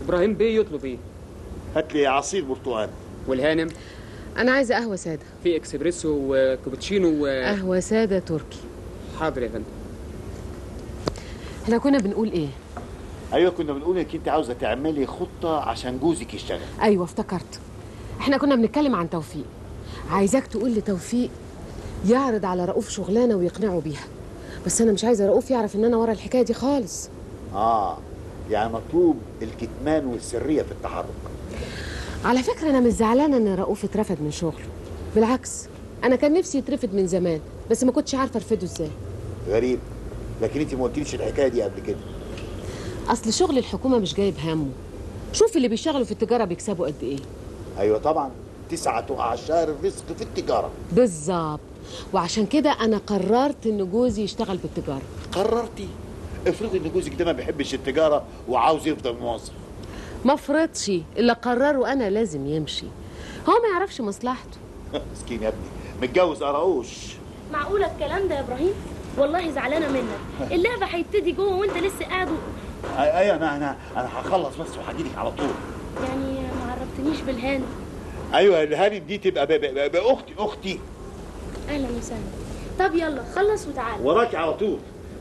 ابراهيم بيه يطلب ايه هات لي عصير برتقال والهانم انا عايزه قهوه ساده في اكسبريسو وكابتشينو و... قهوه ساده تركي حاضر يا فندم احنا كنا بنقول ايه ايوه كنا بنقول انك انت عاوزه تعملي خطه عشان جوزك يشتغل ايوه افتكرت احنا كنا بنتكلم عن توفيق عايزاك تقول لتوفيق يعرض على رؤوف شغلانه ويقنعه بيها بس انا مش عايزه رؤوف يعرف ان انا ورا الحكايه دي خالص اه يعني مطلوب الكتمان والسريه في التحرك على فكره انا مش زعلانه ان رؤوف اترفد من شغله بالعكس انا كان نفسي يترفد من زمان بس ما كنتش عارفه ارفده ازاي غريب لكن انت ما قلتليش الحكايه دي قبل كده اصل شغل الحكومه مش جايب همه شوف اللي بيشتغلوا في التجاره بيكسبوا قد ايه ايوه طبعا تسعة أعشار الرزق في التجارة بالظبط وعشان كده انا قررت ان جوزي يشتغل بالتجاره قررتي افرضي ان جوزك ده ما بيحبش التجارة وعاوز يفضل موظف ما فرضش اللي قرره انا لازم يمشي هو ما يعرفش مصلحته مسكين يا ابني متجوز قراوش معقولة الكلام ده يا إبراهيم؟ والله زعلانة منك اللعبة هيبتدي جوه وأنت لسه قاعد و... ايوه انا انا انا هخلص بس وهجيلك على طول يعني ما عرفتنيش بالهان ايوه الهانم دي تبقى ب- ب- ب- باختي اختي أهلا وسهلا طب يلا خلص وتعال وراكي على طول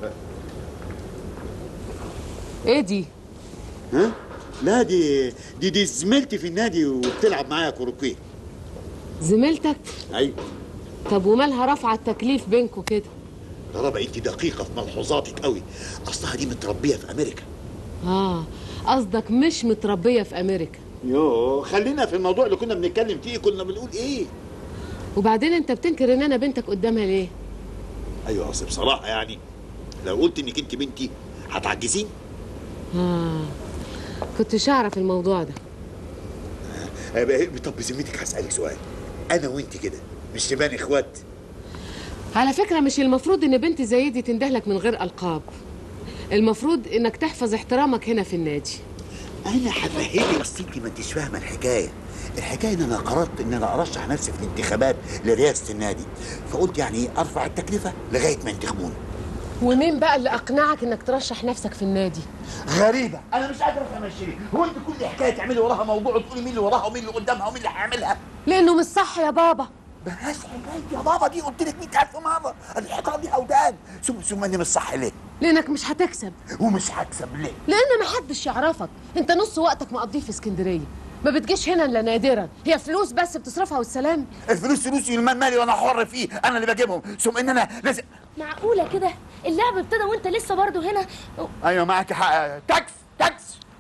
ايه دي ها لا دي دي دي زميلتي في النادي وبتلعب معايا كوروكيه زميلتك ايوه طب ومالها رافعه التكليف بينكوا كده ربع انت دقيقه في ملحوظاتك قوي اصلها دي متربيه في امريكا اه قصدك مش متربيه في امريكا يو خلينا في الموضوع اللي كنا بنتكلم فيه كنا بنقول ايه وبعدين انت بتنكر ان انا بنتك قدامها ليه ايوه اصل بصراحه يعني لو قلت انك انت بنتي هتعجزين اه كنتش اعرف الموضوع ده آه، طب بذمتك هسالك سؤال انا وانت كده مش نبان اخوات على فكره مش المفروض ان بنت زي دي تندهلك من غير القاب المفروض انك تحفظ احترامك هنا في النادي انا هفهمك بس انت ما انتش فاهمه الحكايه الحكايه ان انا قررت ان انا ارشح نفسي في الانتخابات لرئاسه النادي فقلت يعني ايه ارفع التكلفه لغايه ما ينتخبوني ومين بقى اللي اقنعك انك ترشح نفسك في النادي غريبه انا مش قادر افهم الشيء هو انت كل حكايه تعملي وراها موضوع وتقولي مين اللي وراها ومين اللي قدامها ومين اللي هيعملها لانه مش صح يا بابا بلاش حكايه يا بابا دي قلت لك 100000 مره الحيطان دي اودان ثم ثم اني مش صح ليه لانك مش هتكسب ومش هكسب ليه لان محدش يعرفك انت نص وقتك مقضيه في اسكندريه ما بتجيش هنا الا نادرا هي فلوس بس بتصرفها والسلام الفلوس فلوسي المال مالي وانا حر فيه انا اللي بجيبهم ثم ان انا لازم معقولة كده اللعب ابتدى وأنت لسه برضه هنا ايوه معاك حق تاكس تاكس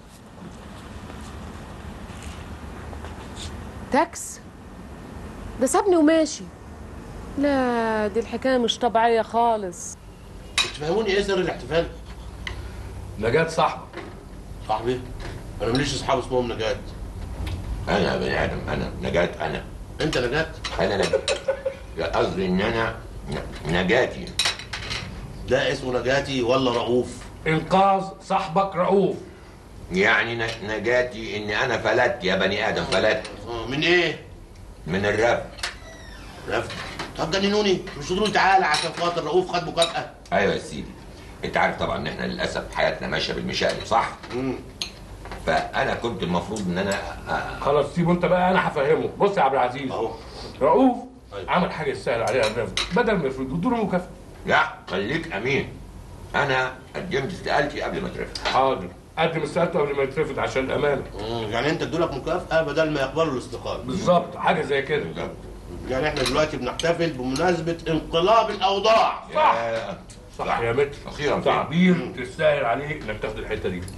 تاكس ده سابني وماشي لا دي الحكايه مش طبيعيه خالص تفهموني ايه سر الاحتفال؟ نجاة صاحبك صاحبي انا ماليش اصحاب اسمهم نجاة انا يا بني ادم انا نجاة انا انت نجاة انا نجاة لا قصدي ان انا ن- نجاتي ده اسمه نجاتي ولا رؤوف؟ انقاذ صاحبك رؤوف يعني ن- نجاتي ان انا فلت يا بني ادم فلت آه، من ايه؟ من الراب رفض هتجننوني مش تقولوا تعالى عشان خاطر رؤوف خد مكافأة ايوه يا سيدي انت عارف طبعا ان احنا للاسف حياتنا ماشيه بالمشاقلب صح؟ مم. فانا كنت المفروض ان انا أ- خلاص سيبه انت بقى انا هفهمه بص يا عبد العزيز اهو رؤوف أيوة. عمل حاجه يستاهل عليها الرفض بدل ما يفرضوا له مكافاه لا خليك امين انا قدمت استقالتي قبل ما اترفد حاضر قدم استقالته قبل ما يترفض عشان الامانه مم، يعني انت ادولك مكافأة بدل ما يقبلوا الاستقالة بالظبط حاجه زي كده يعني احنا دلوقتي بنحتفل بمناسبة انقلاب الاوضاع صح يا- صح يا متر أخيراً. تعبير تستاهل عليك انك تاخد الحته دي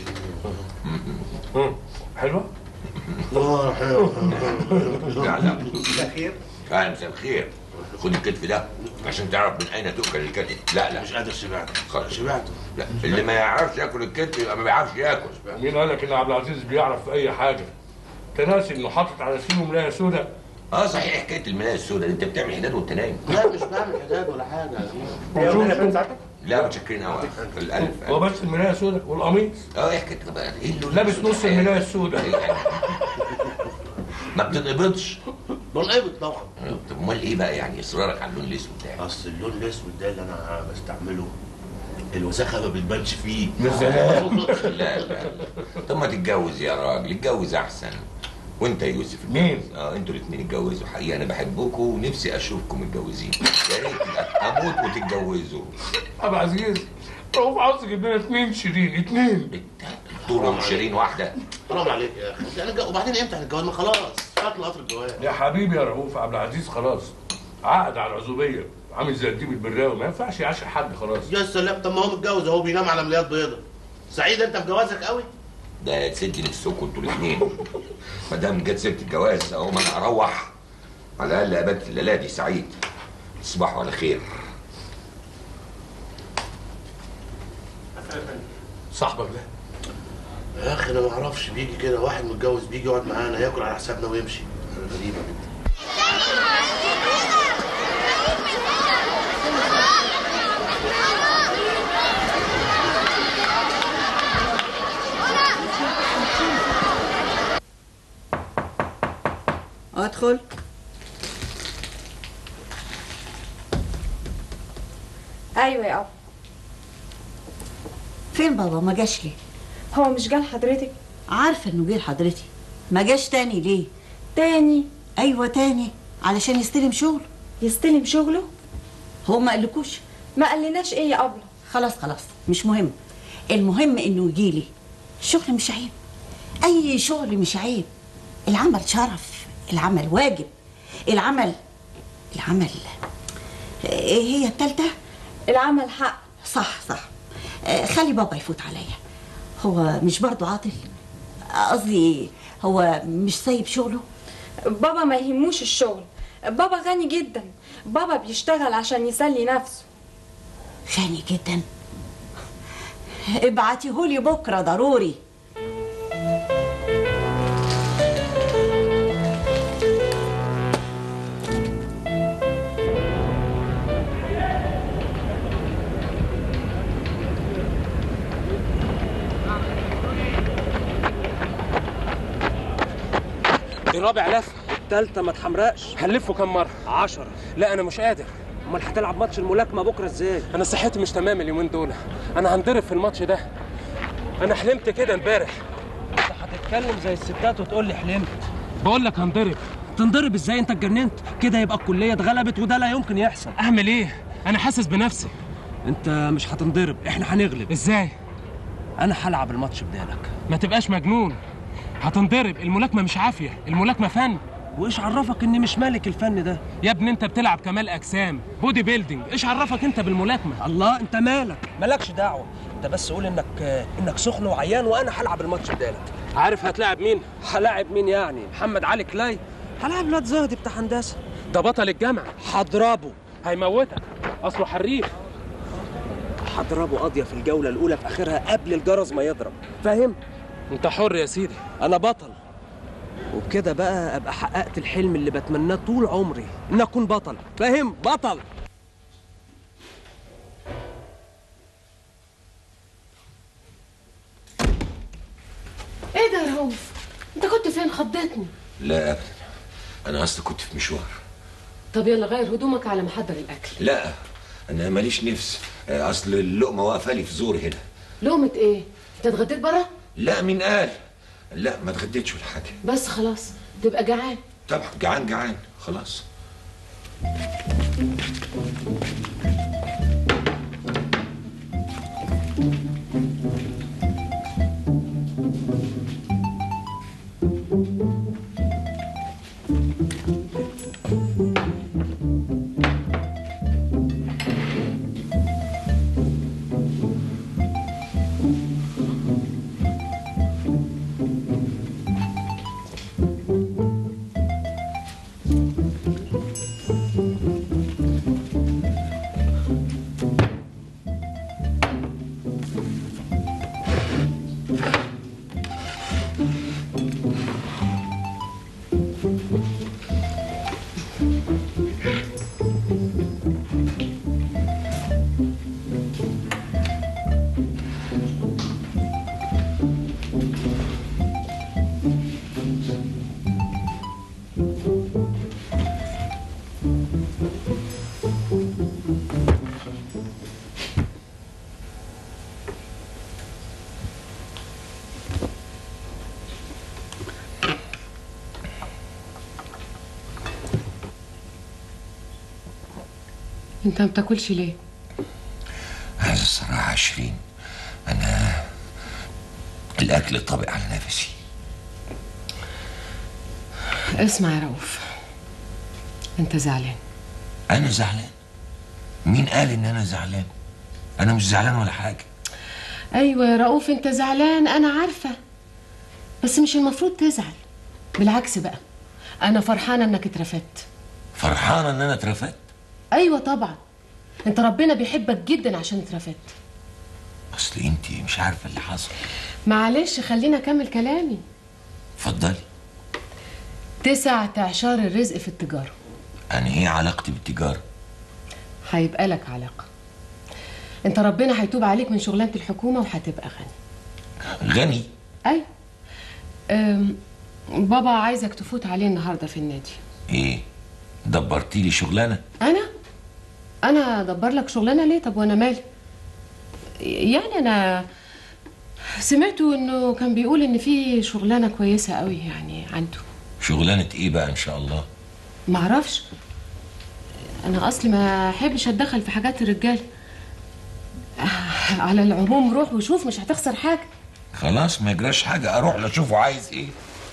مم. حلوه اه حلو لا لا مساء الخير اهلا مساء الخير خد الكتف ده عشان تعرف من اين تؤكل الكتف لا لا مش قادر شبعت خلاص. شبعت لا اللي ما يعرفش ياكل الكتف يبقى ما بيعرفش ياكل مين قال لك ان عبد العزيز بيعرف في اي حاجه انت ناسي انه حاطط على سينه ملايه سوداء اه صحيح حكايه الملايه السوداء دي انت بتعمل حداد وانت نايم لا مش بعمل حداد ولا حاجة يا جماعة. لا متشكرين قوي الالف هو بس الملايه سوداء والقميص اه ايه حكايه بقى ايه اللون لابس الأسود نص الحقيقي؟ الملايه السوداء إيه يعني؟ ما بتنقبضش بنقبض طبعا آه، طب امال ايه بقى يعني اصرارك على اللون الاسود ده اصل اللون الاسود ده اللي انا بستعمله الوساخه ما بتبانش فيه يا سلام لا لا لا طب ما تتجوز يا راجل اتجوز احسن وانت يا يوسف مين؟ اتجوز. اه انتوا الاثنين اتجوزوا حقيقه انا بحبكم ونفسي اشوفكم متجوزين يا ريت اموت وتتجوزوا ابو عزيز رؤوف عاوز يجيب لنا اثنين شيرين اثنين طولهم شيرين واحده حرام عليك يا اخي يعني الجو- وبعدين امتى هنتجوز ما خلاص فات قطر الجواز يا حبيبي يا رؤوف عبد العزيز خلاص عقد على العزوبيه عامل زي الديب البراوي ما ينفعش يعاشر حد خلاص يا سلام طب ما هو متجوز اهو بينام على مليات بيضه سعيد انت في جوازك قوي ده تسد نفسكم انتوا الاثنين ما دام جت سيره الجواز اهو ما انا اروح على الاقل ابات الليله دي سعيد تصبحوا على خير صاحبك ده يا اخي انا ما اعرفش بيجي كده واحد متجوز بيجي يقعد معانا ياكل على حسابنا ويمشي غريبه جدا ادخل ايوه يا ابا فين بابا ما جاش ليه هو مش جال حضرتك عارفه انه جه لحضرتي ما جاش تاني ليه تاني ايوه تاني علشان يستلم شغل يستلم شغله هو ما قالكوش ما قالناش ايه يا ابله خلاص خلاص مش مهم المهم انه يجي لي الشغل مش عيب اي شغل مش عيب العمل شرف العمل واجب العمل العمل ايه هي التالتة العمل حق صح صح آه، خلي بابا يفوت عليا هو مش برضو عاطل قصدي هو مش سايب شغله بابا ما يهموش الشغل بابا غني جدا بابا بيشتغل عشان يسلي نفسه غني جدا ابعتيهولي بكره ضروري دي رابع لفه التالتة ما تحمرقش هنلفه كام مره عشرة لا انا مش قادر امال هتلعب ماتش الملاكمة بكرة ازاي؟ انا صحتي مش تمام اليومين دول انا هنضرب في الماتش ده انا حلمت كده امبارح انت هتتكلم زي الستات وتقول لي حلمت بقول لك هنضرب تنضرب ازاي انت اتجننت؟ كده يبقى الكلية اتغلبت وده لا يمكن يحصل اعمل ايه انا حاسس بنفسي انت مش هتنضرب احنا هنغلب ازاي انا هلعب الماتش بدالك ما تبقاش مجنون هتنضرب الملاكمه مش عافيه الملاكمه فن وايش عرفك اني مش مالك الفن ده يا ابني انت بتلعب كمال اجسام بودي بيلدينج ايش عرفك انت بالملاكمه الله انت مالك مالكش دعوة انت بس قول انك انك سخن وعيان وانا هلعب الماتش بدالك عارف هتلاعب مين هلاعب مين يعني محمد علي كلاي هلاعب الواد زهدي بتاع هندسة ده بطل الجامعه هضربه هيموتك اصله حريف هضربه قاضية في الجولة الأولى في آخرها قبل الجرس ما يضرب فاهم؟ انت حر يا سيدي أنا بطل وبكده بقى أبقى حققت الحلم اللي بتمناه طول عمري إن أكون بطل فاهم؟ بطل ايه ده يا رؤوف انت كنت فين خضتني لا ابدا انا اصلا كنت في مشوار طب يلا غير هدومك على ما احضر الاكل لا انا ماليش نفس اصل اللقمه واقفه لي في زور هنا لقمه ايه انت اتغديت بره لا مين قال لا ما اتغديتش ولا حاجه بس خلاص تبقى جعان طبعا جعان جعان خلاص انت ما بتاكلش ليه عايز الصراحة عشرين أنا الأكل طابق على نفسي اسمع يا رؤوف انت زعلان أنا زعلان مين قال إن أنا زعلان أنا مش زعلان ولا حاجة ايوه يا رؤوف انت زعلان انا عارفه بس مش المفروض تزعل بالعكس بقى انا فرحانه انك اترفدت فرحانة إن أنا اترفدت ايوه طبعا انت ربنا بيحبك جدا عشان اترفدت أصل أنت مش عارفة اللي حصل معلش خليني اكمل كلامي اتفضلي تسع تعشار الرزق في التجاره أنا إيه علاقتي بالتجارة هيبقى لك علاقه انت ربنا هيتوب عليك من شغلانه الحكومه وهتبقى غني غني ايوه أم، بابا عايزك تفوت عليه النهارده في النادي إيه دبرتي لي شغلانة انا انا ادبر لك شغلانه ليه طب وانا مالي يعني انا سمعته انه كان بيقول ان في شغلانه كويسه قوي يعني عنده شغلانة إيه بقى إن شاء الله معرفش انا اصلي ما احبش اتدخل في حاجات الرجال على العموم روح وشوف مش هتخسر حاجه خلاص ما يجراش حاجة أروح لأشوفه عايز إيه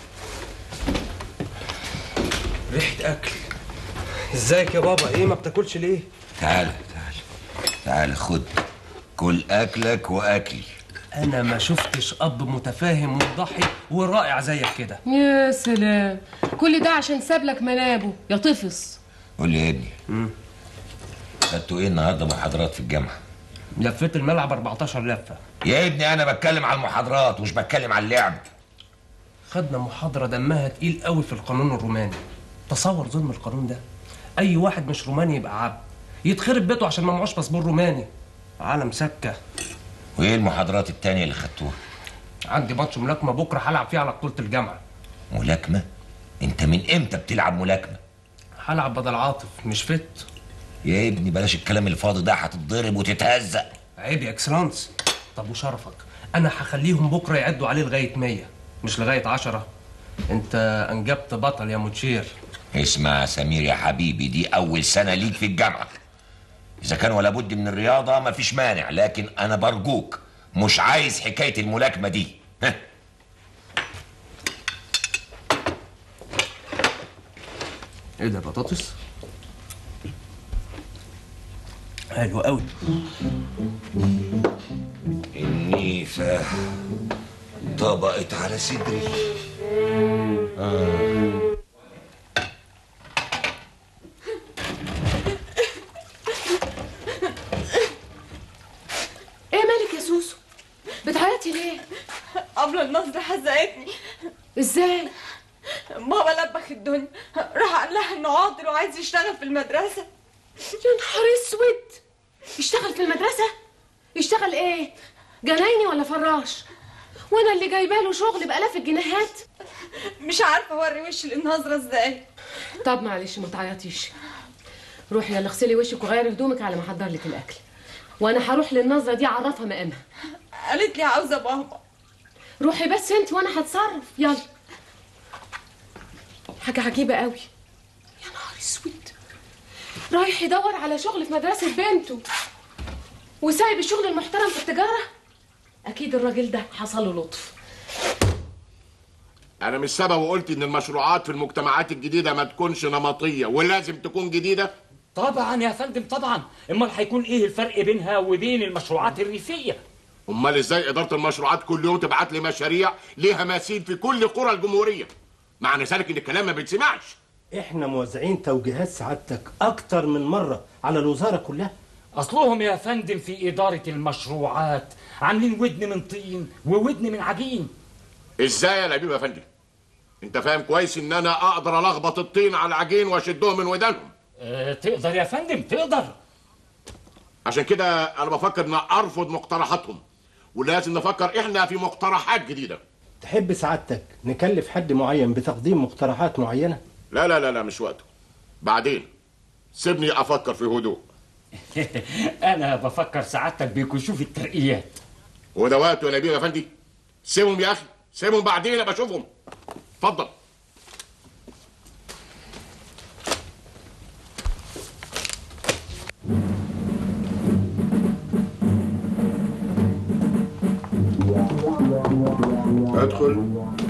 ريحة أكل ازيك يا بابا ايه ما بتاكلش ليه؟ تعالى تعالى تعالى خد كل أكلك وأكلي أنا ما شفتش أب متفاهم ومضحي ورائع زيك كده يا سلام كل ده عشان ساب لك منابه يا طفص قول لي يا ابني خدتوا إيه النهاردة محاضرات في الجامعة لفيت الملعب 14 لفة يا ابني أنا بتكلم على المحاضرات مش بتكلم على اللعب خدنا محاضرة دمها تقيل قوي في القانون الروماني تصور ظلم القانون ده أي واحد مش روماني يبقى عبد يتخرب بيته عشان ما معوش باسبور روماني عالم سكة وإيه المحاضرات التانية اللي خدتوها عندي ماتش ملاكمة بكرة هلعب فيه على بطولة الجامعة ملاكمة انت من امتى بتلعب ملاكمة هلعب بدل عاطف مش فت يا ابني بلاش الكلام الفاضي ده هتتضرب وتتهزق عيب يا اكسلانس طب وشرفك انا هخليهم بكره يعدوا عليه لغايه 100 مش لغايه 10 انت انجبت بطل يا متشير اسمع يا سمير يا حبيبي دي اول سنة ليك في الجامعة اذا كان ولا بد من الرياضة مفيش مانع لكن انا برجوك مش عايز حكاية الملاكمة دي ها ايه ده بطاطس حلو قوي النيفة طبقت على صدري آه. ايه مالك يا سوسو بتعيطي ليه قبل النظر حزقتني ازاي بابا لبخ الدنيا راح قال لها انه عاطل وعايز يشتغل في المدرسه يا نهار اسود يشتغل في المدرسه يشتغل ايه جنايني ولا فراش وانا اللي جايبه له شغل بالاف الجنيهات مش عارفه اوري وشي للنظره ازاي طب معلش ما تعيطيش روحي يلا اغسلي وشك وغيري هدومك على ما احضر لك الاكل وانا هروح للنظره دي اعرفها مقامها قالت لي عاوزه بابا روحي بس انت وانا هتصرف يلا حاجه عجيبه قوي يا نهار اسود رايح يدور على شغل في مدرسه بنته وسايب الشغل المحترم في التجاره اكيد الراجل ده حصل له لطف انا مش سبب وقلت ان المشروعات في المجتمعات الجديده ما تكونش نمطيه ولازم تكون جديده طبعا يا فندم طبعا امال هيكون ايه الفرق بينها وبين المشروعات الريفيه امال ازاي اداره المشروعات كل يوم تبعت لي مشاريع ليها مثيل في كل قرى الجمهوريه معنى ذلك ان الكلام ما بيتسمعش احنا موزعين توجيهات سعادتك اكتر من مره على الوزاره كلها اصلهم يا فندم في اداره المشروعات عاملين ودن من طين وودن من عجين ازاي يا لبيب يا فندم انت فاهم كويس ان انا اقدر الخبط الطين على العجين واشدهم من ودانهم أه تقدر يا فندم تقدر عشان كده انا بفكر ان ارفض مقترحاتهم ولازم نفكر احنا في مقترحات جديده تحب سعادتك نكلف حد معين بتقديم مقترحات معينه لا لا لا لا مش وقته بعدين سيبني افكر في هدوء انا بفكر سعادتك بكشوف الترقيات وده وقته يا نبيل يا فندي سيبهم يا اخي سيبهم بعدين ابقى اشوفهم اتفضل ادخل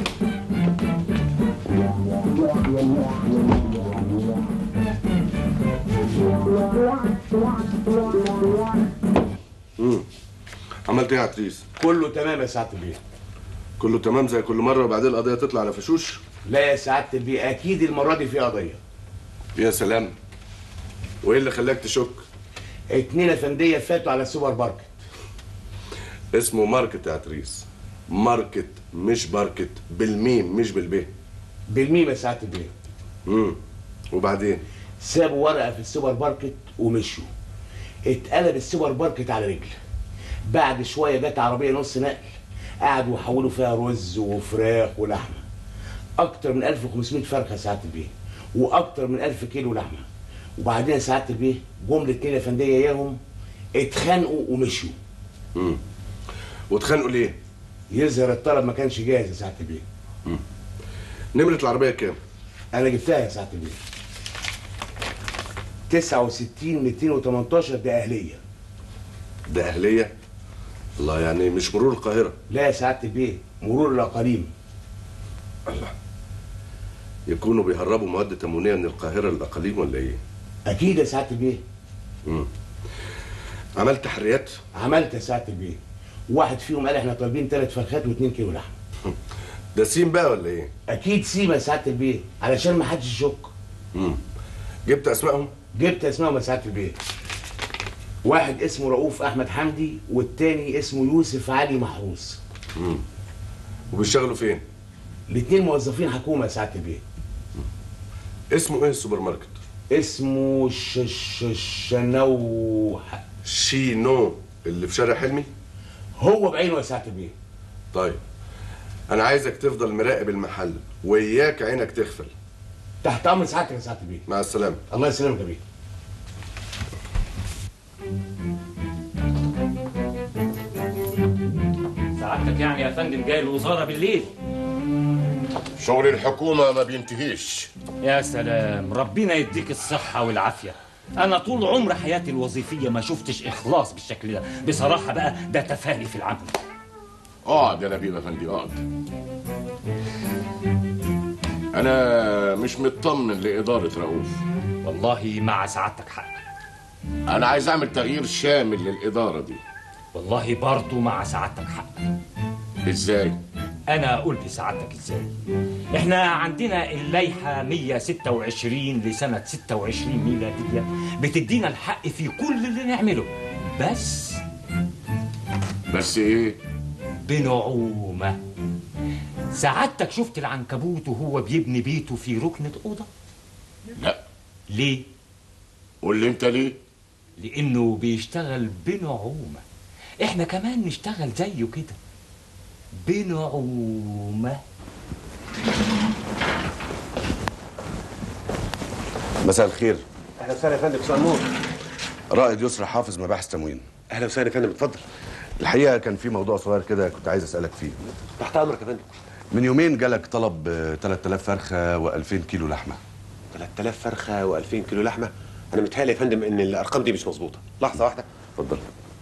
امم عملت ايه يا عتريس؟ كله تمام يا سعاده البيه كله تمام زي كل مره وبعدين القضيه تطلع على فشوش لا يا سعاده البيه اكيد المره دي في قضيه يا سلام وايه اللي خلاك تشك؟ اتنين افنديه فاتوا على السوبر ماركت اسمه ماركت يا عتريس ماركت مش باركت بالميم مش بالب بالميم يا سعاده البيه امم وبعدين سابوا ورقه في السوبر ماركت ومشوا اتقلب السوبر ماركت على رجل بعد شويه جت عربيه نص نقل قعدوا يحولوا فيها رز وفراخ ولحمه اكتر من 1500 فرخه يا سعاده البيه واكتر من 1000 كيلو لحمه وبعدين يا سعاده البيه جم الاتنين افنديه اياهم اتخانقوا ومشوا امم واتخانقوا ليه؟ يظهر الطلب ما كانش جاهز يا سعاده البيه نمرة العربية كام؟ انا جبتها يا سعاده البيه 69 218 ده اهليه ده أهلية؟ الله يعني مش مرور القاهرة لا يا سعاده البيه مرور الاقاليم الله يكونوا بيهربوا مواد تموينية من القاهرة للأقاليم ولا إيه؟ اكيد يا سعاده البيه امم عملت تحريات؟ عملت يا سعاده البيه واحد فيهم قال احنا طالبين ثلاث فرخات واثنين كيلو لحمه ده سيم بقى ولا إيه؟ اكيد سيما يا سعاده البيه علشان ما حدش يشك امم جبت أسمائهم؟ جبت اسمائهم يا سعاده البيه واحد اسمه رؤوف احمد حمدي والتاني اسمه يوسف علي محروس امم وبيشتغلوا فين؟ الاثنين موظفين حكومه يا سعاده البيه اسمه إيه السوبر ماركت؟ اسمه ش ش شنو شينو اللي في شارع حلمي؟ هو بعينه يا سعاده البيه طيب أنا عايزك تفضل مراقب المحل وإياك عينك تغفل تحت امر سعادتك يا سعاده البيه مع السلامة الله يسلمك يا بيه سعادتك يعني يا فندم جاي الوزاره بالليل شغل الحكومة ما بينتهيش يا سلام ربنا يديك الصحة والعافية أنا طول عمر حياتي الوظيفية ما شفتش إخلاص بالشكل ده بصراحة بقى ده تفاني في العمل اقعد يا نبيل افندي اقعد انا مش مطمن لاداره رؤوف والله مع سعادتك حق انا عايز اعمل تغيير شامل للاداره دي والله برضه مع سعادتك حق ازاي أنا أقول لسعادتك إزاي إحنا عندنا اللائحة 126 لسنة 26 ميلادية بتدينا الحق في كل اللي نعمله بس بس ايه بنعومة سعادتك شفت العنكبوت وهو بيبني بيته في ركنة أوضة؟ لا ليه؟ قول لي انت ليه لأنه بيشتغل بنعومة إحنا كمان نشتغل زيه كده بنعومة مساء الخير اهلا وسهلا يا فندم مساء النور رائد يسرى حافظ مباحث تموين اهلا وسهلا يا فندم اتفضل الحقيقه كان في موضوع صغير كده كنت عايز اسالك فيه تحت امرك يا فندم من يومين جالك طلب آه، 3000 فرخه و2000 كيلو لحمه 3000 فرخه و2000 كيلو لحمه انا متهيألي يا فندم ان الارقام دي مش مظبوطه لحظه واحده اتفضل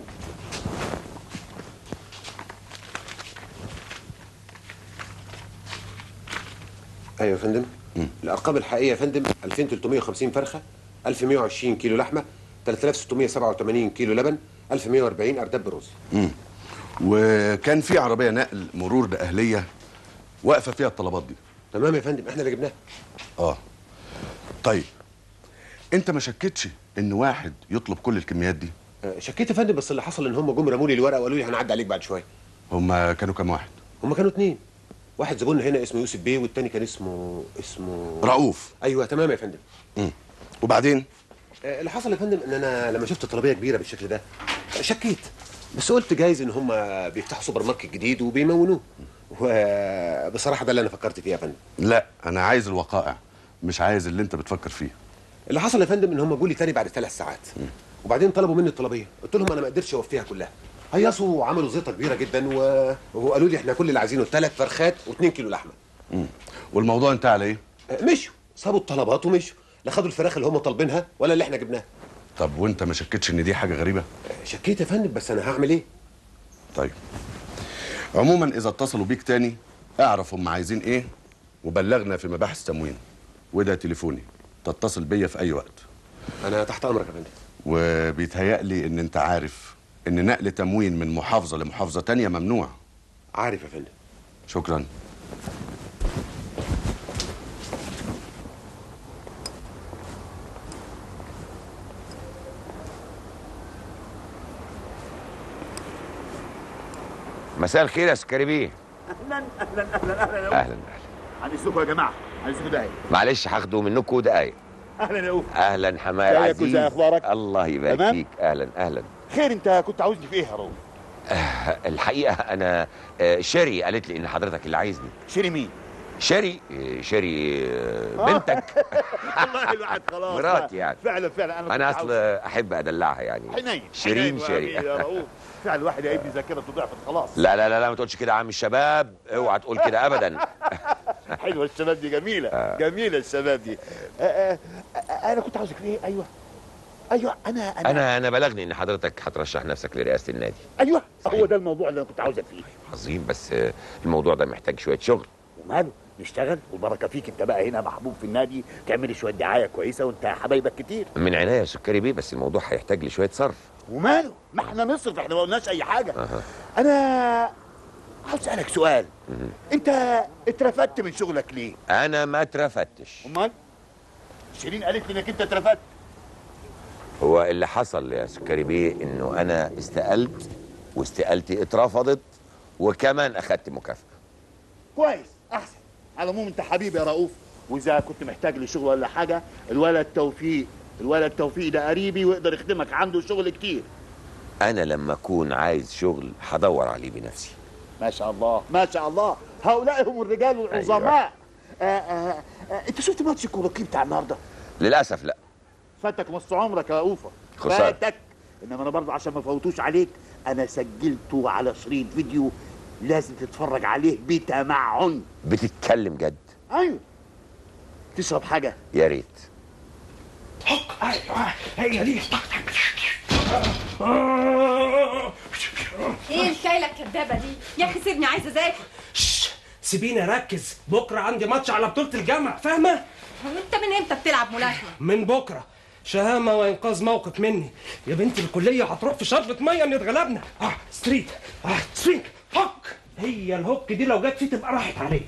ايوه يا فندم الارقام الحقيقيه يا فندم 2350 فرخه 1120 كيلو لحمه 3687 كيلو لبن 1140 ارداب برز امم وكان في عربيه نقل مرور باهليه واقفه فيها الطلبات دي تمام يا فندم احنا اللي جبناها اه طيب انت ما شكتش ان واحد يطلب كل الكميات دي آه، شكيت يا فندم بس اللي حصل ان هم جم رموا لي الورقه وقالوا لي هنعدي عليك بعد شويه هما كانوا كام واحد هم كانوا اتنين واحد زبون هنا اسمه يوسف بيه والتاني كان اسمه اسمه رؤوف ايوه تمام يا فندم امم وبعدين آه، اللي حصل يا فندم ان انا لما شفت طلبيه كبيره بالشكل ده آه، شكيت بس قلت جايز ان هم بيفتحوا سوبر ماركت جديد وبيمونوه وبصراحه ده اللي انا فكرت فيه يا فندم لا انا عايز الوقائع مش عايز اللي انت بتفكر فيه اللي حصل يا فندم ان هم جولي تاني بعد ثلاث ساعات وبعدين طلبوا مني الطلبيه قلت لهم انا ما قدرتش اوفيها كلها هيصوا وعملوا زيطه كبيره جدا و... وقالوا لي احنا كل اللي عايزينه ثلاث فرخات و2 كيلو لحمه امم والموضوع انتهى على ايه آه، مشوا سابوا الطلبات ومشوا لا خدوا الفراخ اللي هم طالبينها ولا اللي احنا جبناها طب وانت ما شكتش ان دي حاجه غريبه شكيت يا فندم بس انا هعمل ايه طيب عموما اذا اتصلوا بيك تاني اعرف هم عايزين ايه وبلغنا في مباحث تموين وده تليفوني تتصل بيا في اي وقت انا تحت امرك يا فندم وبيتهيألي ان انت عارف ان نقل تموين من محافظة لمحافظة تانية ممنوع عارف يا فندم شكرا مساء الخير يا سكري بيه اهلا اهلا اهلا اهلا يا اهلا عايزكم يا جماعه عايزكم دقايق معلش هاخده منكم دقايق اهلا يا اوف اهلا حماية ازيك عزيز وازي اخبارك الله يبارك تمام؟ فيك اهلا اهلا خير انت كنت عاوزني في ايه يا رؤوف الحقيقه انا آه، شيري قالت لي ان حضرتك اللي عايزني شيري مين شيري آه، شيري آه، بنتك والله الواحد خلاص مراتي يعني فعلا فعلا انا انا كنت اصل احب ادلعها يعني حنين شيرين حنين شيري وأمين يا رؤوف فعلا الواحد يا ابني ذاكرته ضعفت خلاص لا لا لا لا ما تقولش كده يا عم الشباب اوعى تقول كده ابدا حلوه الشباب دي جميله جميله الشباب دي آه، آه، آه، انا كنت عاوزك في ايه ايوه ايوه انا انا, انا انا بلغني ان حضرتك هترشح نفسك لرئاسه النادي ايوه هو ده الموضوع اللي انا كنت عاوزك فيه عظيم بس آه، الموضوع ده محتاج شويه شغل وماله نشتغل والبركه فيك انت بقى هنا محبوب في النادي تعملي شويه دعايه كويسه وانت حبايبك كتير من عناية يا سكري بيه بس الموضوع هيحتاج لي شويه صرف وماله ما احنا نصرف احنا ما قلناش اي حاجه أها. انا عاوز اسالك سؤال انت اترفدت من شغلك ليه انا ما اترفدتش امال شيرين قالت لي انك انت اترفدت هو اللي حصل يا سكري بيه انه انا استقلت واستقالتي اترفضت وكمان اخدت مكافاه كويس احسن على العموم انت حبيبي يا رؤوف واذا كنت محتاج لشغل ولا حاجه الولد توفيق الولد توفيق ده قريبي ويقدر يخدمك عنده شغل كتير انا لما اكون عايز شغل هدور عليه بنفسي ما شاء الله ما شاء الله هؤلاء هم الرجال العظماء آه آه آه انت شفت ماتش الكوروكي بتاع النهارده للاسف لا فاتك نص عمرك يا اوفا خسارة. فاتك انما انا برضه عشان ما فوتوش عليك انا سجلته على شريط فيديو لازم تتفرج عليه بتمعن بتتكلم جد ايوه تشرب حاجه يا ريت هي دي ايه الكايله الكدابه دي يا اخي سيبني عايزه اذاكر سيبيني اركز بكره عندي ماتش على بطوله الجامعه فاهمه انت من امتى بتلعب ملاكمه من بكره شهامه وانقاذ موقف مني يا بنتي الكليه هتروح في شربة ميه نتغلبنا اه ستريت اه سوينج هوك هي الهوك دي لو جت فيه تبقى راحت عليه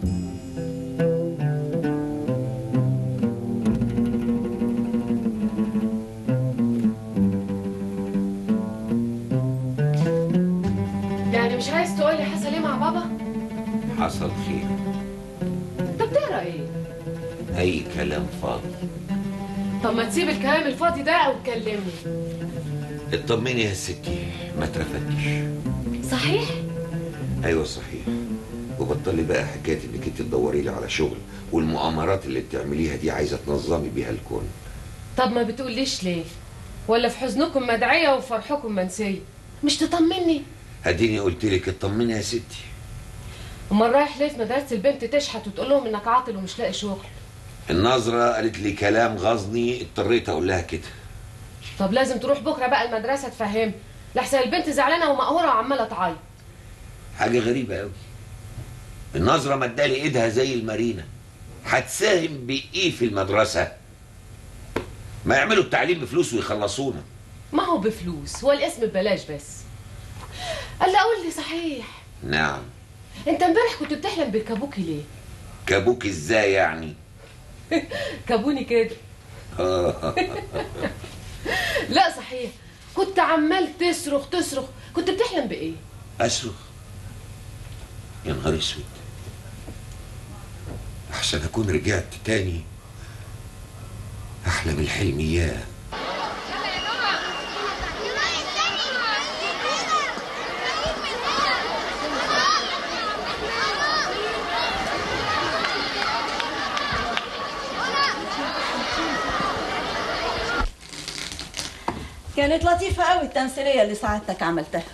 يعني مش عايز تقولي حصل ايه مع بابا حصل خير انت بتقرا ايه اي كلام فاضي طب ما تسيب الكلام الفاضي ده وتكلمني اطمني يا ستي ما اترفدتش صحيح ايوه صحيح وبطلي بقى حكايه انك انت تدوري لي على شغل والمؤامرات اللي بتعمليها دي عايزه تنظمي بيها الكون طب ما بتقوليش ليه ولا في حزنكم مدعيه وفرحكم منسيه مش تطمني اديني قلت لك اطمني يا ستي امال رايح ليه في مدرسه البنت تشحت وتقول لهم انك عاطل ومش لاقي شغل النظره قالت لي كلام غصني اضطريت اقول لها كده طب لازم تروح بكره بقى المدرسه تفهم لحسن البنت زعلانه ومقهوره وعماله تعيط حاجه غريبه قوي النظره مدالي ايدها زي المارينا هتساهم بايه في المدرسه ما يعملوا التعليم بفلوس ويخلصونا ما هو بفلوس هو الاسم ببلاش بس قال لي قول لي صحيح نعم انت امبارح كنت بتحلم بالكابوكي ليه كابوك ازاي يعني كابوني كده لا صحيح كنت عمال تصرخ تصرخ كنت بتحلم بايه اصرخ يا نهار اسود احسن اكون رجعت تاني احلم الحلم اياه كانت لطيفة قوي التمثيلية اللي سعادتك عملتها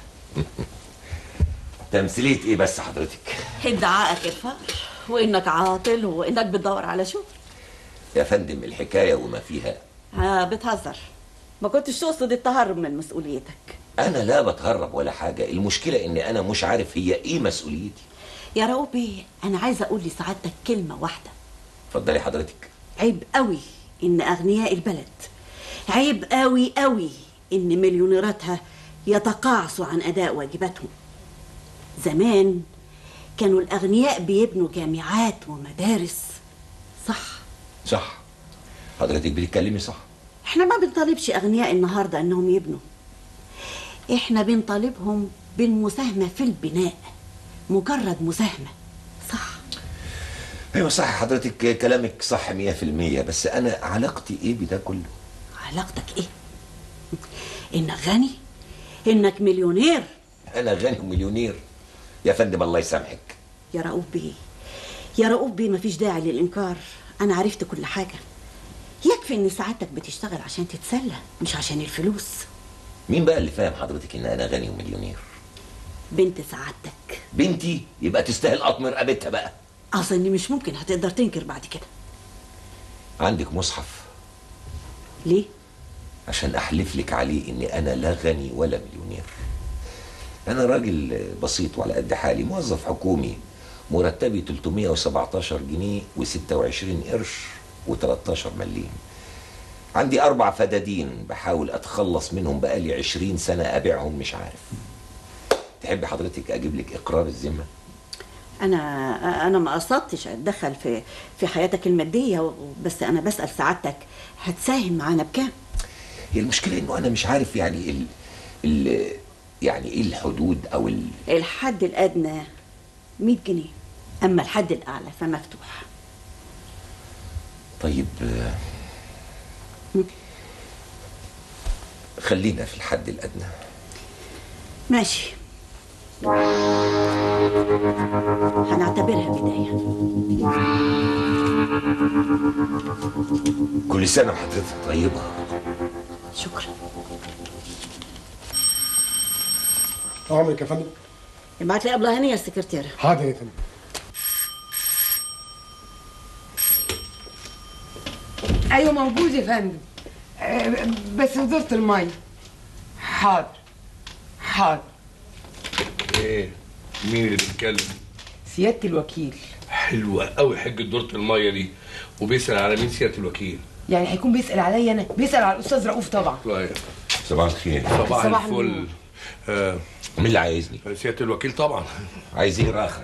تمثيليه ايه بس حضرتك ادعائك الفقر وانك عاطل وانك بتدور على شغل يا فندم الحكايه وما فيها آه بتهزر ما كنتش تقصد التهرب من مسؤوليتك انا لا بتهرب ولا حاجه المشكله ان انا مش عارف هي ايه مسؤوليتي يا رؤوف بيه انا عايزه اقول لسعادتك كلمه واحده اتفضلي حضرتك عيب قوي ان اغنياء البلد عيب قوي قوي ان مليونيراتها يتقاعسوا عن اداء واجباتهم زمان كانوا الاغنياء بيبنوا جامعات ومدارس صح صح حضرتك بتتكلمي صح احنا ما بنطالبش اغنياء النهارده انهم يبنوا احنا بنطالبهم بالمساهمه في البناء مجرد مساهمه ايوه صح حضرتك كلامك صح 100% بس انا علاقتي ايه بده كله علاقتك ايه انك غني انك مليونير انا غني ومليونير يا فندم الله يسامحك يا رؤوف بيه يا رؤوف بيه مفيش داعي للإنكار أنا عرفت كل حاجة يكفي إن سعادتك بتشتغل عشان تتسلى مش عشان الفلوس مين بقى اللي فاهم حضرتك ان انا غني ومليونير بنت سعادتك بنتي يبقى تستاهل اطمر رقبتها بقى أظن مش ممكن هتقدر تنكر بعد كده عندك مصحف ليه؟ عشان احلف لك عليه اني انا لا غني ولا مليونير انا راجل بسيط وعلى قد حالي موظف حكومي مرتبي 317 جنيه و26 قرش و13 مليم عندي اربع فدادين بحاول اتخلص منهم بقالي 20 سنه ابيعهم مش عارف تحبي حضرتك اجيب لك اقرار الذمه أنا أنا ما قصدتش أتدخل في في حياتك المادية بس أنا بسأل سعادتك هتساهم معانا بكام؟ هي المشكله انه انا مش عارف يعني ال ال يعني ايه الحدود او ال الحد الأدنى 100 جنيه أما الحد الأعلى فمفتوح طيب آه، خلينا في الحد الادنى ماشي هنعتبرها بداية كل سنه وحضرتك طيبه شكرا عمرك يا فندم ابعت لي قبلها هنية السكرتيرة حاضر يا فندم ايوه موجود يا فندم آه، بس وزارة المية حاضر حاضر ايه مين اللي بيتكلم سيادة الوكيل حلوه قوي حجه دورة الميه دي وبيسال على مين سياده الوكيل يعني هيكون بيسأل عليا انا بيسأل على الاستاذ رؤوف طبعا طيب صباح الخير صباح, صباح الفل النور. آه مين اللي عايزني سياده الوكيل طبعا عايزين راخر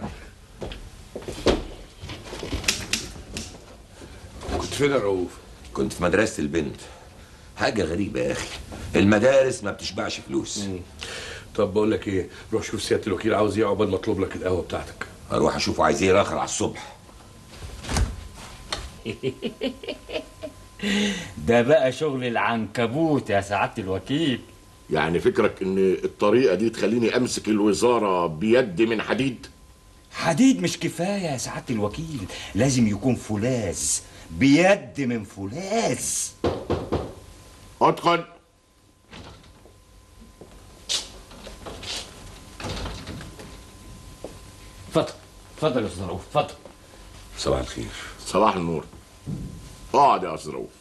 كنت فين يا رؤوف كنت في مدرسه البنت حاجه غريبه يا اخي المدارس ما بتشبعش فلوس طب بقول لك ايه روح شوف سياده الوكيل عاوز ايه عقبال ما اطلب لك القهوه بتاعتك اروح اشوفه عايز ايه راخر على الصبح ده بقى شغل العنكبوت يا سعادة الوكيل يعني فكرك ان الطريقه دي تخليني امسك الوزاره بيد من حديد حديد مش كفاية يا سعادة الوكيل لازم يكون فولاذ بيد من فولاذ ادخل اتفضل اتفضل يا استاذ رؤوف اتفضل صباح الخير صباح النور اقعد يا استاذ رؤوف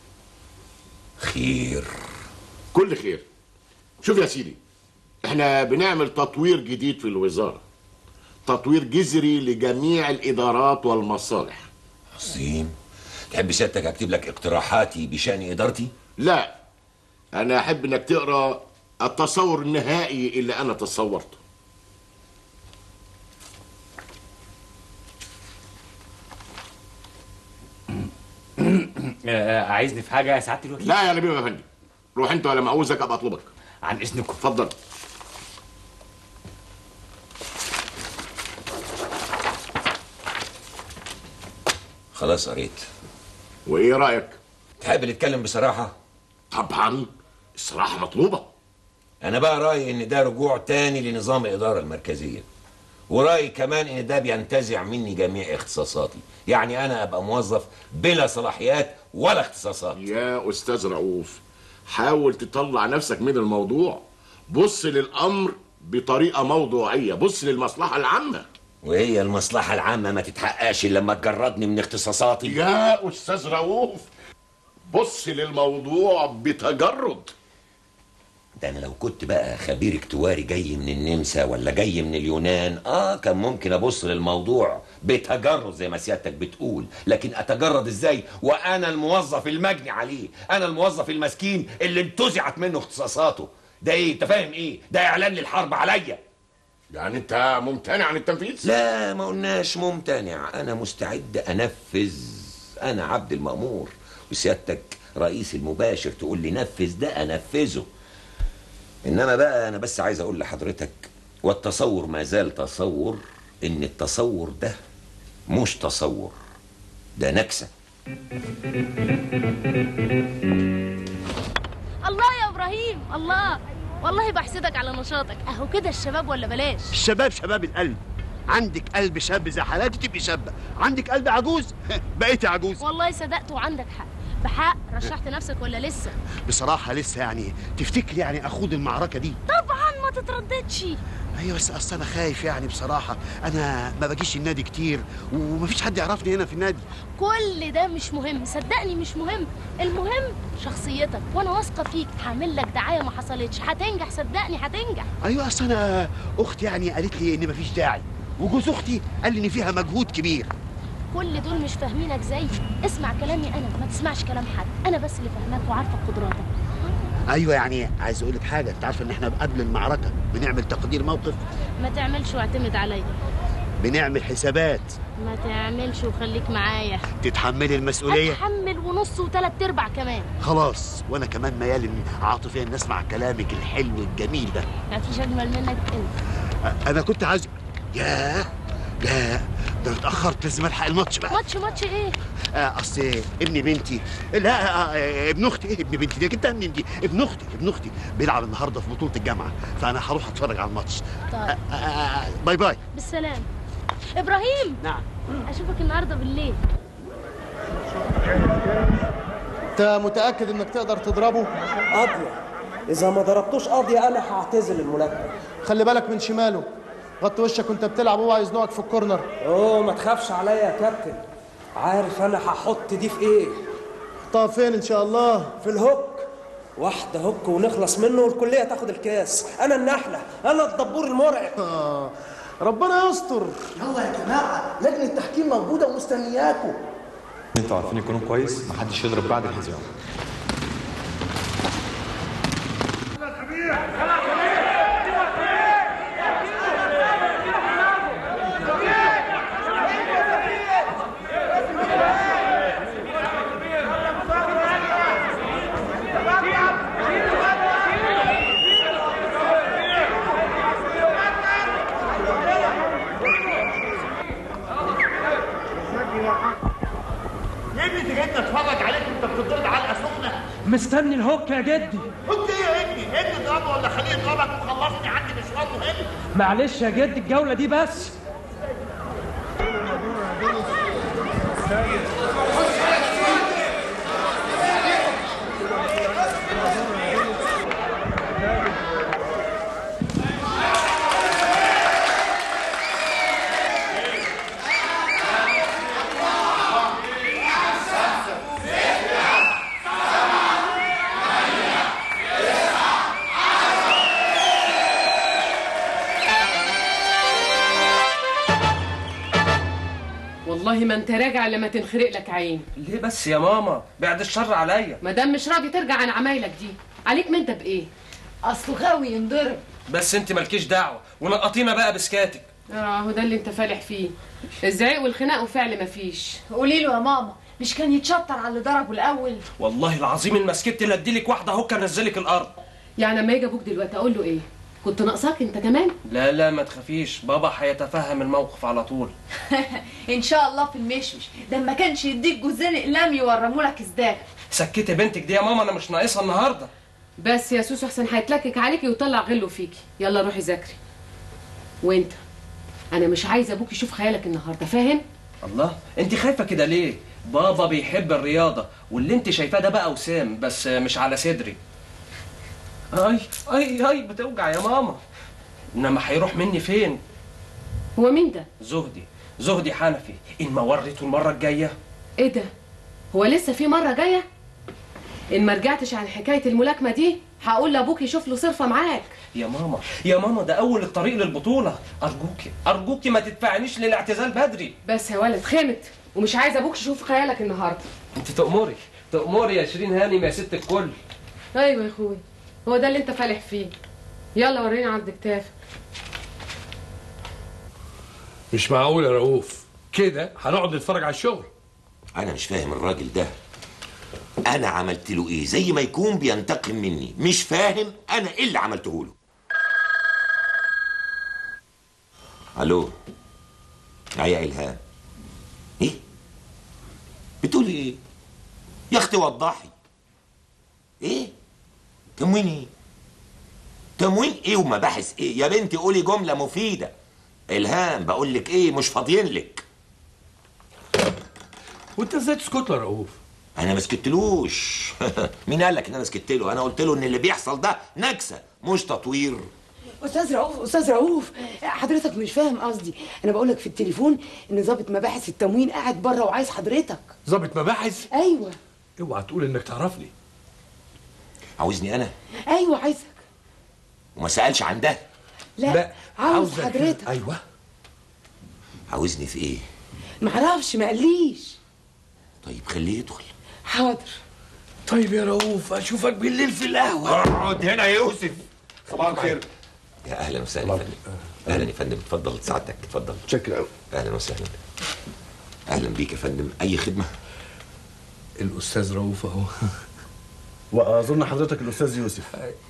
خير كل خير شوف يا سيدي احنا بنعمل تطوير جديد في الوزاره تطوير جذري لجميع الادارات والمصالح عظيم تحب سيادتك اكتب لك اقتراحاتي بشان ادارتي لا انا احب انك تقرا التصور النهائي اللي انا تصورته آه، عايزني في حاجة يا سعادة الوكيل لا يا نبيل يا فندم روح انت ولا معوزك ابقى اطلبك عن اذنكم اتفضل خلاص قريت وايه رايك تحب نتكلم بصراحه طبعا الصراحه مطلوبه انا بقى رايي ان ده رجوع تاني لنظام الاداره المركزيه ورايي كمان ان ده بينتزع مني جميع اختصاصاتي يعني انا ابقى موظف بلا صلاحيات ولا اختصاصات يا استاذ رؤوف حاول تطلع نفسك من الموضوع بص للامر بطريقه موضوعيه بص للمصلحه العامه وهي المصلحه العامه ما تتحققش إلا لما تجردني من اختصاصاتي يا استاذ رؤوف بص للموضوع بتجرد ده انا لو كنت بقى خبير اكتواري جاي من النمسا ولا جاي من اليونان اه كان ممكن ابص للموضوع بتجرد زي ما سيادتك بتقول لكن اتجرد ازاي وانا الموظف المجني عليه انا الموظف المسكين اللي انتزعت منه اختصاصاته ده ايه انت فاهم ايه ده اعلان للحرب عليا يعني انت ممتنع عن التنفيذ لا ما قلناش ممتنع انا مستعد انفذ انا عبد المأمور وسيادتك رئيس المباشر تقول لي نفذ ده انفذه انما بقى انا بس عايز اقول لحضرتك والتصور ما زال تصور ان التصور ده مش تصور ده نكسه الله يا ابراهيم الله والله بحسدك على نشاطك اهو كده الشباب ولا بلاش الشباب شباب القلب عندك قلب شاب زي حالاتي تبقي شابه عندك قلب عجوز بقيتي عجوز والله صدقت وعندك حق بحق رشحت نفسك ولا لسه بصراحه لسه يعني تفتكري يعني اخوض المعركه دي طبعا ما تترددش ايوه بس اصل انا خايف يعني بصراحه انا ما باجيش النادي كتير ومفيش حد يعرفني هنا في النادي كل ده مش مهم صدقني مش مهم المهم شخصيتك وانا واثقه فيك هعمل لك دعايه ما حصلتش هتنجح صدقني هتنجح ايوه اصل انا اختي يعني قالت لي ان مفيش داعي وجوز اختي قال لي ان فيها مجهود كبير كل دول مش فاهمينك زيي اسمع كلامي انا ما تسمعش كلام حد انا بس اللي فاهماك وعارفه قدراتك ايوه يعني عايز اقول لك حاجه انت عارفه ان احنا قبل المعركه بنعمل تقدير موقف ما تعملش واعتمد عليا بنعمل حسابات ما تعملش وخليك معايا تتحملي المسؤوليه اتحمل ونص وثلاث ارباع كمان خلاص وانا كمان ميال ان عاطفيا نسمع كلامك الحلو الجميل ده مفيش اجمل منك انت أ- انا كنت عايز ياه لا ده انا اتاخرت لازم الحق الماتش بقى ماتش ماتش ايه آه، اصل ابن بنتي لا آه، آه، ابن اختي ايه ابن بنتي دي جبتها منين دي ابن اختي ابن اختي بيلعب النهارده في بطوله الجامعه فانا هروح اتفرج على الماتش طيب آه، آه، باي باي بالسلام ابراهيم نعم اشوفك النهارده بالليل انت متاكد انك تقدر تضربه قاضية إذا ما ضربتوش قاضية أنا هعتزل الملاكمة خلي بالك من شماله غطي وشك وانت بتلعب اوعى يزنقك في الكورنر أوه ما تخافش عليا يا كابتن عارف أنا هحط دي في إيه طب فين إن شاء الله في الهوك واحدة هوك ونخلص منه والكلية تاخد الكاس أنا النحلة أنا الدبور المرعب آه. ربنا يستر يلا يا جماعه لجنه التحكيم موجوده ومستنياكم انتوا عارفين القانون كويس محدش يضرب بعد الحزام يا ابني انت جاي اتفرج عليك انت بتضرب علقه سخنه مستني الهوك يا جدي قلت ايه يا ابني ابني اضربه ولا خليه يضربك وخلصني عندي مشوار مهم معلش يا جدي الجولة دي بس والله ما انت راجع لما تنخرق لك عين ليه بس يا ماما بعد الشر عليا ما دام مش راضي ترجع عن عمايلك دي عليك ما انت بايه اصله غاوي ينضرب بس انت مالكيش دعوة ونقطينا بقى بسكاتك اه هو ده اللي انت فالح فيه الزعيق والخناق وفعل مفيش قولي له يا ماما مش كان يتشطر على اللي ضربه الاول والله العظيم ان ما سكت لا اديلك واحدة هوك انزلك الارض يعني لما يجي ابوك دلوقتي اقول له ايه كنت ناقصاك انت كمان لا لا ما تخافيش بابا هيتفهم الموقف على طول ان شاء الله في المشمش ده ما كانش يديك جوزين اقلام يورموا لك ازداد سكتي بنتك دي يا ماما انا مش ناقصها النهارده بس يا سوسو احسن هيتلكك عليكي ويطلع غله فيكي يلا روحي ذاكري وانت انا مش عايزه ابوك يشوف خيالك النهارده فاهم الله انت خايفه كده ليه بابا بيحب الرياضه واللي انت شايفاه ده بقى وسام بس مش على صدري اي اي اي بتوجع يا ماما انما هيروح مني فين هو مين ده زهدي زهدي حنفي ان ما وريته المره الجايه ايه ده هو لسه في مره جايه ان ما رجعتش عن حكايه الملاكمه دي هقول لابوك يشوف له صرفه معاك يا ماما يا ماما ده اول الطريق للبطوله ارجوكي ارجوكي ما تدفعنيش للاعتزال بدري بس يا ولد خامت ومش عايز ابوك يشوف خيالك النهارده انت تأمري تأمري يا شيرين هانم يا ست الكل ايوه يا اخويا هو ده اللي انت فالح فيه يلا وريني عرض كتافك مش معقول يا رؤوف كده هنقعد نتفرج على الشغل انا مش فاهم الراجل ده انا عملت له ايه زي ما يكون بينتقم مني مش فاهم انا ايه اللي عملته له الو يا الهام ايه بتقولي ايه يا اختي وضحي ايه تموين ايه تموين ايه ومباحث ايه يا بنتي قولي جمله مفيده الهام بقول لك ايه مش فاضيين لك وانت ازاي تسكت له يا رؤوف انا ما سكتلوش مين قال لك ان انا سكت له انا قلت له ان اللي بيحصل ده نكسه مش تطوير استاذ رؤوف استاذ رؤوف حضرتك مش فاهم قصدي انا بقول لك في التليفون ان ضابط مباحث التموين قاعد بره وعايز حضرتك ظابط مباحث ايوه اوعى تقول انك تعرفني عاوزني انا ايوه عايزك وما سالش عن ده لا, عاوز حضرتك ايوه عاوزني في ايه معرفش ما قاليش طيب خليه يدخل حاضر طيب يا رؤوف اشوفك بالليل في القهوه اقعد هنا يا يوسف صباح الخير يا اهلا وسهلا يا فندم اهلا يا فندم اتفضل سعادتك اتفضل شكرا قوي اهلا وسهلا اهلا بيك يا فندم اي خدمه الاستاذ رؤوف اهو واظن حضرتك الاستاذ يوسف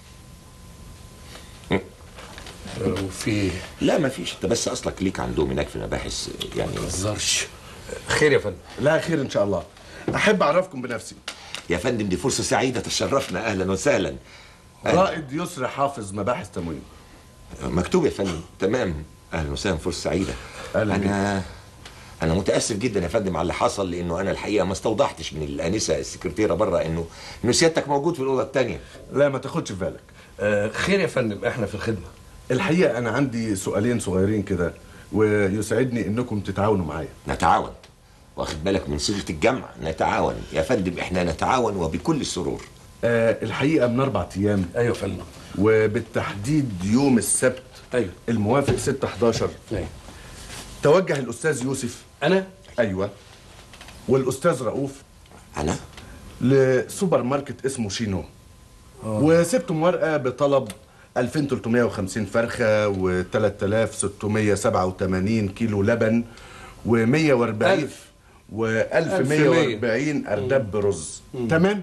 وفي لا ما فيش انت بس اصلك ليك عندهم هناك في المباحث يعني ما تهزرش خير يا فندم لا خير ان شاء الله احب اعرفكم بنفسي يا فندم دي فرصه سعيده تشرفنا اهلا وسهلا أهلا. رائد يسري حافظ مباحث تموين مكتوب يا فندم تمام اهلا وسهلا فرصه سعيده أهلا انا انا متاسف جدا يا فندم على اللي حصل لانه انا الحقيقه ما استوضحتش من الانسه السكرتيره بره انه انه سيادتك موجود في الاوضه الثانيه لا ما تاخدش في بالك آه خير يا فندم احنا في الخدمه الحقيقه انا عندي سؤالين صغيرين كده ويسعدني انكم تتعاونوا معايا نتعاون واخد بالك من صيغه الجمع نتعاون يا فندم احنا نتعاون وبكل السرور آه الحقيقه من اربع ايام ايوه يا فندم وبالتحديد يوم السبت ايوه الموافق 6 11 ايوه توجه الاستاذ يوسف انا ايوه والاستاذ رؤوف انا لسوبر ماركت اسمه شينو آه. وسبتم ورقه بطلب 2350 فرخه و 3687 كيلو لبن و 140 و 1140 ارداب رز تمام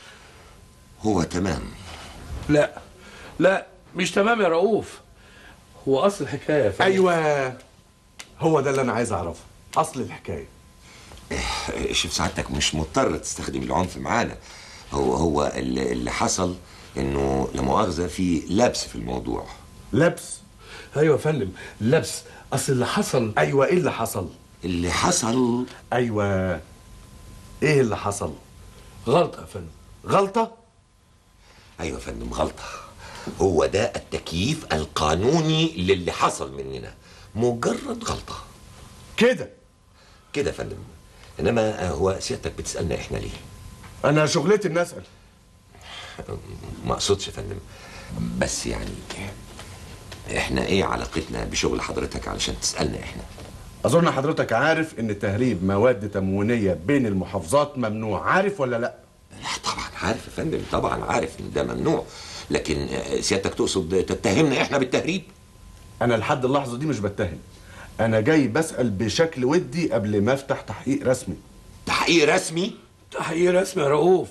هو تمام لا لا مش تمام يا رؤوف هو اصل الحكايه يا فندم ايوه هو ده اللي انا عايز اعرفه اصل الحكايه شوف سعادتك مش مضطر تستخدم العنف معانا هو هو اللي, اللي حصل انه لا مؤاخذه في لبس في الموضوع لبس ايوه يا فندم لبس اصل اللي حصل ايوه ايه اللي حصل اللي حصل ايوه ايه اللي حصل غلطه يا فندم غلطه ايوه يا فندم غلطه هو ده التكييف القانوني للي حصل مننا مجرد غلطه كده كده يا فندم انما هو سيادتك بتسالنا احنا ليه انا شغلتي ان اسال ما اقصدش يا فندم بس يعني احنا ايه علاقتنا بشغل حضرتك علشان تسالنا احنا اظن حضرتك عارف ان تهريب مواد تموينيه بين المحافظات ممنوع عارف ولا لا طبعا عارف يا فندم طبعا عارف ان ده ممنوع لكن سيادتك تقصد تتهمنا احنا بالتهريب انا لحد اللحظه دي مش بتهم انا جاي بسال بشكل ودي قبل ما افتح تحقيق رسمي تحقيق رسمي تحقيق رسمي يا رؤوف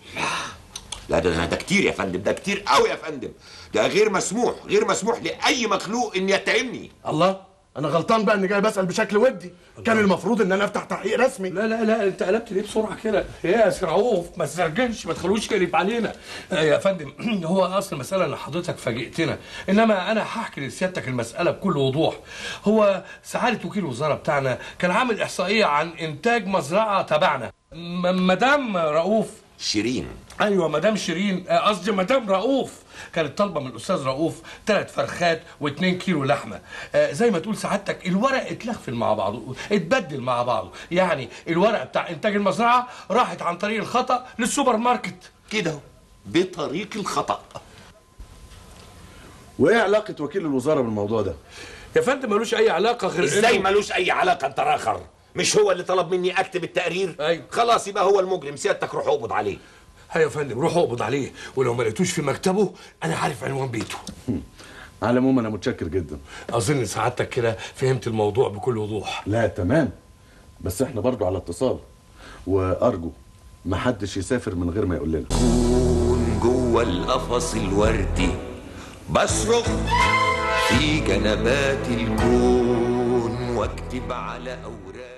لا ده, ده, ده كتير يا فندم ده كتير قوي يا فندم ده غير مسموح غير مسموح لاي مخلوق ان يتهمني الله انا غلطان بقى اني جاي بسال بشكل ودي كان المفروض ان انا افتح تحقيق رسمي لا لا لا انت قلبت ليه بسرعه كده يا سي رؤوف ما تسترجلش ما تخلوش يقلب علينا آه يا فندم هو اصل المساله ان حضرتك فاجئتنا انما انا هحكي لسيادتك المساله بكل وضوح هو سعاده وكيل الوزاره بتاعنا كان عامل احصائيه عن انتاج مزرعه تبعنا م- مدام رؤوف شيرين ايوه مدام شيرين آه، قصدي مدام رؤوف كانت طالبه من الاستاذ رؤوف ثلاث فرخات و2 كيلو لحمه آه زي ما تقول سعادتك الورق اتلخفل مع بعضه اتبدل مع بعضه يعني الورق بتاع انتاج المزرعه راحت عن طريق الخطا للسوبر ماركت كده بطريق الخطأ وايه علاقه وكيل الوزاره بالموضوع ده يا فندم ملوش اي علاقه غير ازاي إنه- ملوش اي علاقه انت راخر مش هو اللي طلب مني اكتب التقرير أيوة. خلاص يبقى هو المجرم سيادتك روح اقبض عليه ايوه يا فندم روح اقبض عليه ولو ما لقيتوش في مكتبه انا عارف عنوان بيته على العموم انا متشكر جدا اظن سعادتك كده فهمت الموضوع بكل وضوح لا تمام بس احنا برضو على اتصال وارجو محدش يسافر من غير ما يقول لنا كون جوه القفص الوردي بصرخ في جنبات الكون واكتب على اوراق